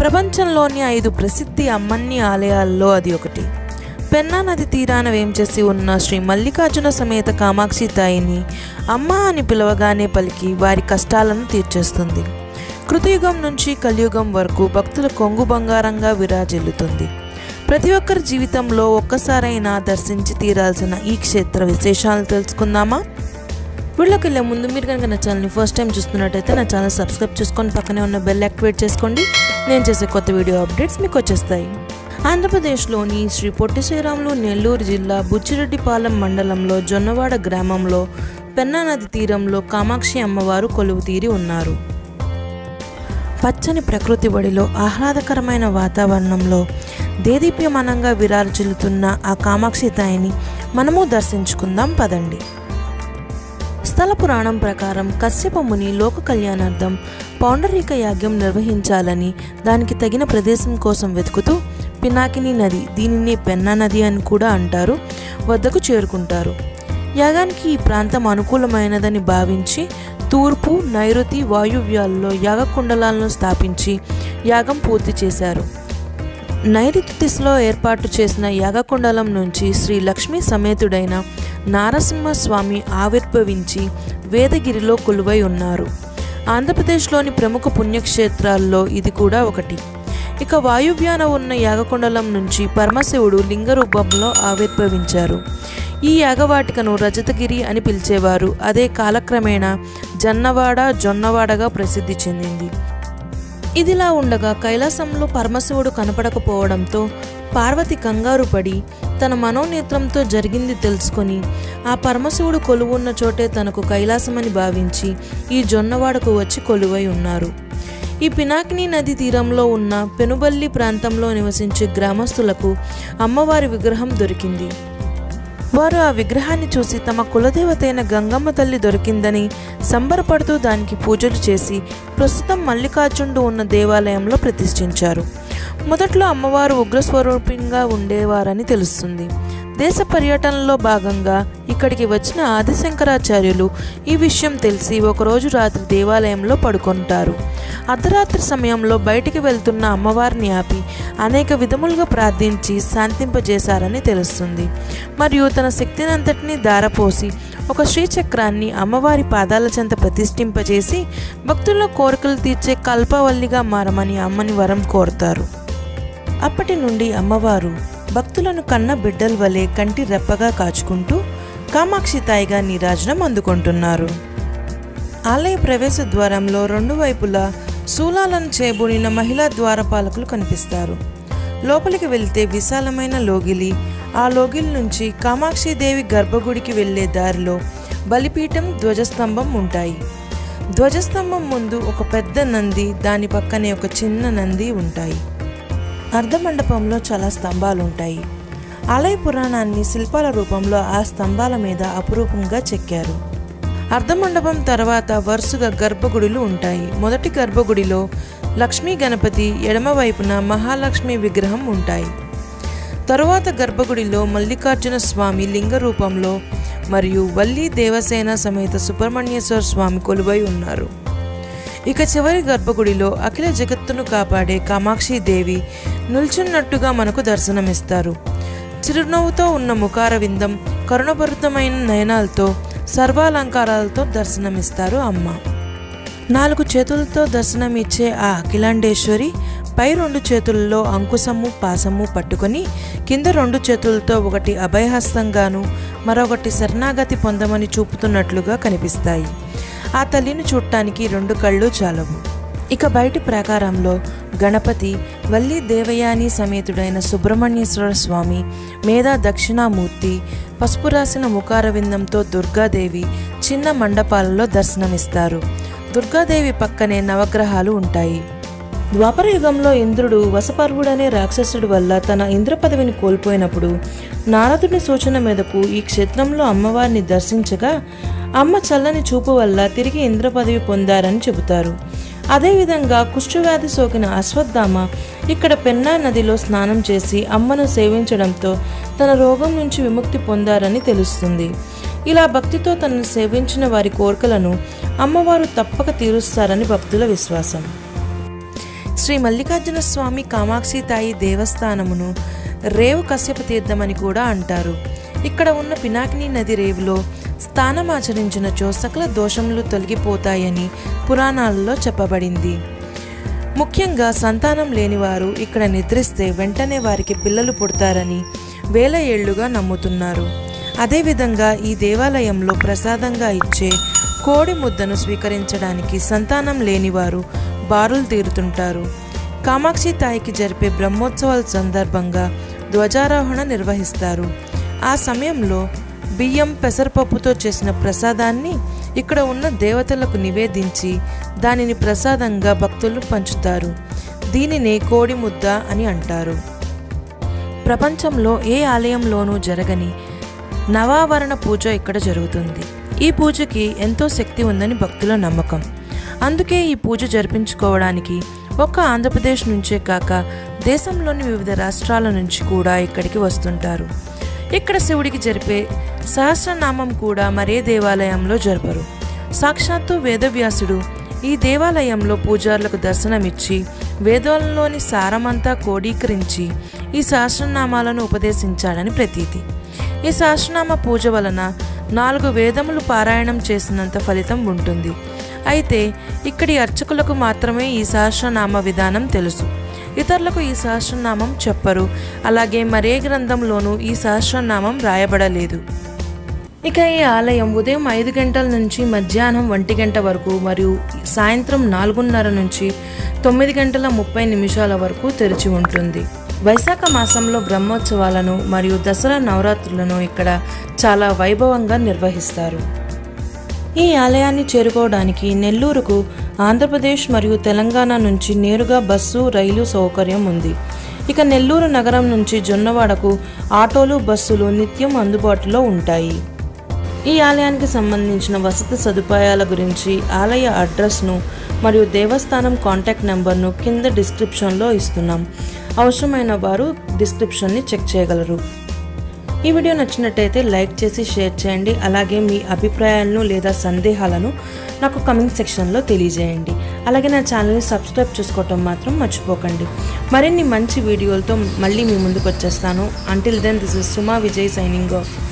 ప్రపంచంలోని ఐదు ప్రసిద్ధి అమ్మన్ని ఆలయాల్లో అది ఒకటి పెన్నా నది తీరాన వేంచేసి ఉన్న శ్రీ మల్లికార్జున సమేత కామాక్షి తాయిని అమ్మ అని పిలవగానే పలికి వారి కష్టాలను తీర్చేస్తుంది కృతయుగం నుంచి కలియుగం వరకు భక్తుల కొంగు బంగారంగా విరాజిల్లుతుంది ప్రతి ఒక్కరి జీవితంలో ఒక్కసారైనా దర్శించి తీరాల్సిన ఈ క్షేత్ర విశేషాలు తెలుసుకుందామా వీళ్ళకి వెళ్ళే ముందు మీరు కనుక నా ఛానల్ని ఫస్ట్ టైం చూస్తున్నట్టయితే నా ఛానల్ సబ్స్క్రైబ్ చేసుకొని పక్కనే ఉన్న బెల్ యాక్టివేట్ చేసుకోండి నేను చేసే కొత్త వీడియో అప్డేట్స్ మీకు వచ్చేస్తాయి ఆంధ్రప్రదేశ్లోని శ్రీ పొట్టి శ్రీరాములు నెల్లూరు జిల్లా బుచ్చిరెడ్డిపాలెం మండలంలో జొన్నవాడ గ్రామంలో పెన్నా నది తీరంలో కామాక్షి అమ్మవారు కొలువు తీరి ఉన్నారు పచ్చని ప్రకృతి ఒడిలో ఆహ్లాదకరమైన వాతావరణంలో దేదీప్యమానంగా విరాజిల్లుతున్న ఆ కామాక్షి తాయిని మనము దర్శించుకుందాం పదండి స్థల పురాణం ప్రకారం కశ్యప ముని లోక కళ్యాణార్థం పౌండరీక యాగ్యం నిర్వహించాలని దానికి తగిన ప్రదేశం కోసం వెతుకుతూ పినాకిని నది దీనిని పెన్నా నది అని కూడా అంటారు వద్దకు చేరుకుంటారు యాగానికి ఈ ప్రాంతం అనుకూలమైనదని భావించి తూర్పు నైరుతి వాయువ్యాల్లో యాగకుండలాలను స్థాపించి యాగం పూర్తి చేశారు నైరుతి దిశలో ఏర్పాటు చేసిన యాగకుండలం నుంచి శ్రీ లక్ష్మీ సమేతుడైన నారసింహస్వామి ఆవిర్భవించి వేదగిరిలో కొలువై ఉన్నారు ఆంధ్రప్రదేశ్లోని ప్రముఖ పుణ్యక్షేత్రాల్లో ఇది కూడా ఒకటి ఇక వాయువ్యాన ఉన్న యాగకుండలం నుంచి పరమశివుడు లింగ రూపంలో ఆవిర్భవించారు ఈ యాగవాటికను రజతగిరి అని పిలిచేవారు అదే కాలక్రమేణా జన్నవాడ జొన్నవాడగా ప్రసిద్ధి చెందింది ఇదిలా ఉండగా కైలాసంలో పరమశివుడు కనపడకపోవడంతో పార్వతి కంగారు పడి తన మనోనేత్రంతో జరిగింది తెలుసుకొని ఆ పరమశివుడు కొలువున్న చోటే తనకు కైలాసమని భావించి ఈ జొన్నవాడకు వచ్చి కొలువై ఉన్నారు ఈ పినాకిని నది తీరంలో ఉన్న పెనుబల్లి ప్రాంతంలో నివసించే గ్రామస్తులకు అమ్మవారి విగ్రహం దొరికింది వారు ఆ విగ్రహాన్ని చూసి తమ కులదేవతైన గంగమ్మ తల్లి దొరికిందని సంబరపడుతూ దానికి పూజలు చేసి ప్రస్తుతం మల్లికార్జునుడు ఉన్న దేవాలయంలో ప్రతిష్ఠించారు మొదట్లో అమ్మవారు ఉగ్రస్వరూపంగా ఉండేవారని తెలుస్తుంది దేశ పర్యటనలో భాగంగా ఇక్కడికి వచ్చిన ఆదిశంకరాచార్యులు ఈ విషయం తెలిసి ఒకరోజు రాత్రి దేవాలయంలో పడుకుంటారు అర్ధరాత్రి సమయంలో బయటికి వెళ్తున్న అమ్మవారిని ఆపి అనేక విధములుగా ప్రార్థించి శాంతింపజేశారని తెలుస్తుంది మరియు తన శక్తినంతటినీ దారపోసి ఒక శ్రీచక్రాన్ని అమ్మవారి పాదాల చెంత ప్రతిష్ఠింపజేసి భక్తుల కోరికలు తీర్చే కల్పవల్లిగా మారమని అమ్మని వరం కోరుతారు అప్పటి నుండి అమ్మవారు భక్తులను కన్న బిడ్డల వలె కంటి రెప్పగా కాచుకుంటూ కామాక్షి తాయిగా నీరాజనం అందుకుంటున్నారు ఆలయ ప్రవేశ ద్వారంలో రెండు వైపులా శూలాలను చేబూడిన మహిళా ద్వారపాలకులు కనిపిస్తారు లోపలికి వెళ్తే విశాలమైన లోగిలి ఆ లోగిలి నుంచి కామాక్షిదేవి గర్భగుడికి వెళ్లే దారిలో బలిపీఠం ధ్వజస్తంభం ఉంటాయి ధ్వజస్తంభం ముందు ఒక పెద్ద నంది దాని పక్కనే ఒక చిన్న నంది ఉంటాయి అర్ధమండపంలో చాలా స్తంభాలు ఉంటాయి ఆలయ పురాణాన్ని శిల్పాల రూపంలో ఆ స్తంభాల మీద అపురూపంగా చెక్కారు అర్ధమండపం తర్వాత వరుసగా గర్భగుడులు ఉంటాయి మొదటి గర్భగుడిలో లక్ష్మీ గణపతి ఎడమ వైపున మహాలక్ష్మి విగ్రహం ఉంటాయి తరువాత గర్భగుడిలో మల్లికార్జున స్వామి లింగ రూపంలో మరియు వల్లి దేవసేన సమేత సుబ్రహ్మణ్యేశ్వర స్వామి కొలువై ఉన్నారు ఇక చివరి గర్భగుడిలో అఖిల జగత్తును కాపాడే కామాక్షి దేవి నిల్చున్నట్టుగా మనకు దర్శనమిస్తారు చిరునవ్వుతో ఉన్న ముఖార విందం కరుణభరితమైన నయనాలతో సర్వాలంకారాలతో దర్శనమిస్తారు అమ్మ నాలుగు చేతులతో దర్శనమిచ్చే ఆ అఖిలాండేశ్వరి పై రెండు చేతుల్లో అంకుశము పాసము పట్టుకొని కింద రెండు చేతులతో ఒకటి అభయహస్తంగాను మరొకటి శరణాగతి పొందమని చూపుతున్నట్లుగా కనిపిస్తాయి ఆ తల్లిని చూడటానికి రెండు కళ్ళు చాలవు ఇక బయటి ప్రాకారంలో గణపతి వల్లి దేవయాని సమేతుడైన సుబ్రహ్మణ్యేశ్వర స్వామి మేధా దక్షిణామూర్తి పసుపు రాసిన ముఖార విందంతో దుర్గాదేవి చిన్న మండపాలలో దర్శనమిస్తారు దుర్గాదేవి పక్కనే నవగ్రహాలు ఉంటాయి ద్వాపర యుగంలో ఇంద్రుడు వసపర్వుడనే రాక్షసుడి వల్ల తన ఇంద్ర పదవిని కోల్పోయినప్పుడు నారదుని సూచన మీదకు ఈ క్షేత్రంలో అమ్మవారిని దర్శించగా అమ్మ చల్లని చూపు వల్ల తిరిగి ఇంద్ర పదవి పొందారని చెబుతారు అదేవిధంగా కుష్ఠవ్యాధి సోకిన అశ్వత్థామ ఇక్కడ పెన్నా నదిలో స్నానం చేసి అమ్మను సేవించడంతో తన రోగం నుంచి విముక్తి పొందారని తెలుస్తుంది ఇలా భక్తితో తనను సేవించిన వారి కోరికలను అమ్మవారు తప్పక తీరుస్తారని భక్తుల విశ్వాసం శ్రీ మల్లికార్జున స్వామి కామాక్షి తాయి దేవస్థానమును రేవు కశ్యప తీర్థమని కూడా అంటారు ఇక్కడ ఉన్న పినాకిని నది రేవులో స్థానమాచరించినచో సకల దోషములు తొలగిపోతాయని పురాణాలలో చెప్పబడింది ముఖ్యంగా సంతానం లేనివారు ఇక్కడ నిద్రిస్తే వెంటనే వారికి పిల్లలు పుడతారని వేల ఏళ్లుగా నమ్ముతున్నారు అదేవిధంగా ఈ దేవాలయంలో ప్రసాదంగా ఇచ్చే కోడి ముద్దను స్వీకరించడానికి సంతానం లేనివారు బారులు తీరుతుంటారు కామాక్షి తాయికి జరిపే బ్రహ్మోత్సవాల సందర్భంగా ధ్వజారోహణ నిర్వహిస్తారు ఆ సమయంలో బియ్యం పెసరపప్పుతో చేసిన ప్రసాదాన్ని ఇక్కడ ఉన్న దేవతలకు నివేదించి దానిని ప్రసాదంగా భక్తులు పంచుతారు దీనిని కోడి ముద్ద అని అంటారు ప్రపంచంలో ఏ ఆలయంలోనూ జరగని నవావరణ పూజ ఇక్కడ జరుగుతుంది ఈ పూజకి ఎంతో శక్తి ఉందని భక్తుల నమ్మకం అందుకే ఈ పూజ జరిపించుకోవడానికి ఒక్క ఆంధ్రప్రదేశ్ నుంచే కాక దేశంలోని వివిధ రాష్ట్రాల నుంచి కూడా ఇక్కడికి వస్తుంటారు ఇక్కడ శివుడికి జరిపే సహస్రనామం కూడా మరే దేవాలయంలో జరపరు సాక్షాత్తు వేదవ్యాసుడు ఈ దేవాలయంలో పూజారులకు దర్శనమిచ్చి వేదాలలోని సారమంతా కోడీకరించి ఈ సహస్రనామాలను ఉపదేశించాడని ప్రతీతి ఈ సహస్రనామ పూజ వలన నాలుగు వేదములు పారాయణం చేసినంత ఫలితం ఉంటుంది అయితే ఇక్కడి అర్చకులకు మాత్రమే ఈ సహస్రనామ విధానం తెలుసు ఇతరులకు ఈ సహస్రనామం చెప్పరు అలాగే మరే గ్రంథంలోనూ ఈ సహస్రనామం రాయబడలేదు ఇక ఈ ఆలయం ఉదయం ఐదు గంటల నుంచి మధ్యాహ్నం ఒంటి గంట వరకు మరియు సాయంత్రం నాలుగున్నర నుంచి తొమ్మిది గంటల ముప్పై నిమిషాల వరకు తెరిచి ఉంటుంది వైశాఖ మాసంలో బ్రహ్మోత్సవాలను మరియు దసరా నవరాత్రులను ఇక్కడ చాలా వైభవంగా నిర్వహిస్తారు ఈ ఆలయాన్ని చేరుకోవడానికి నెల్లూరుకు ఆంధ్రప్రదేశ్ మరియు తెలంగాణ నుంచి నేరుగా బస్సు రైలు సౌకర్యం ఉంది ఇక నెల్లూరు నగరం నుంచి జొన్నవాడకు ఆటోలు బస్సులు నిత్యం అందుబాటులో ఉంటాయి ఈ ఆలయానికి సంబంధించిన వసతి సదుపాయాల గురించి ఆలయ అడ్రస్ను మరియు దేవస్థానం కాంటాక్ట్ నెంబర్ను కింద డిస్క్రిప్షన్లో ఇస్తున్నాం అవసరమైన వారు డిస్క్రిప్షన్ని చెక్ చేయగలరు ఈ వీడియో నచ్చినట్టయితే లైక్ చేసి షేర్ చేయండి అలాగే మీ అభిప్రాయాలను లేదా సందేహాలను నాకు కమెంట్ సెక్షన్లో తెలియజేయండి అలాగే నా ఛానల్ని సబ్స్క్రైబ్ చేసుకోవటం మాత్రం మర్చిపోకండి మరిన్ని మంచి వీడియోలతో మళ్ళీ మీ ముందుకు వచ్చేస్తాను until then this is Suma Vijay signing of